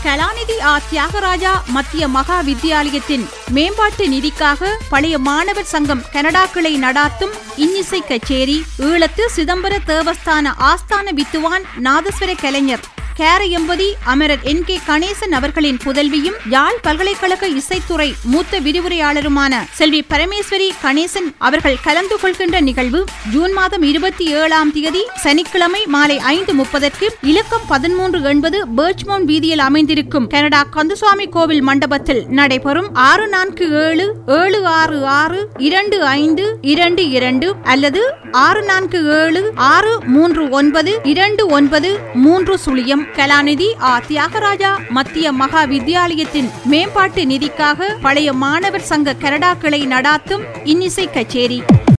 கலாநிதி ஆ தியாகராஜா மத்திய மகா வித்தியாலயத்தின் மேம்பாட்டு நிதிக்காக பழைய மாணவர் சங்கம் கனடா கிளை நடாத்தும் இன்னிசை கச்சேரி ஈழத்து சிதம்பர தேவஸ்தான ஆஸ்தான வித்துவான் நாதஸ்வர கலைஞர் கேரையம்பதி அமரர் என் கே கணேசன் அவர்களின் புதல்வியும் யாழ் பல்கலைக்கழக இசைத்துறை மூத்த விரிவுரையாளருமான செல்வி பரமேஸ்வரி கணேசன் அவர்கள் கலந்து கொள்கின்ற நிகழ்வு ஜூன் மாதம் இருபத்தி ஏழாம் தேதி சனிக்கிழமை மாலை ஐந்து முப்பதற்கு இலக்கம் பதிமூன்று எண்பது பேர்ச்மவுண்ட் வீதியில் அமைந்திருக்கும் கனடா கந்தசுவாமி கோவில் மண்டபத்தில் நடைபெறும் ஆறு நான்கு ஏழு ஏழு ஆறு ஆறு இரண்டு ஐந்து இரண்டு இரண்டு அல்லது ஆறு நான்கு ஏழு ஆறு மூன்று ஒன்பது இரண்டு ஒன்பது மூன்று சுழியம் கலாநிதி ஆ தியாகராஜா மத்திய மகா வித்தியாலயத்தின் மேம்பாட்டு நிதிக்காக பழைய மாணவர் சங்க கனடா கிளை நடாத்தும் இன்னிசை கச்சேரி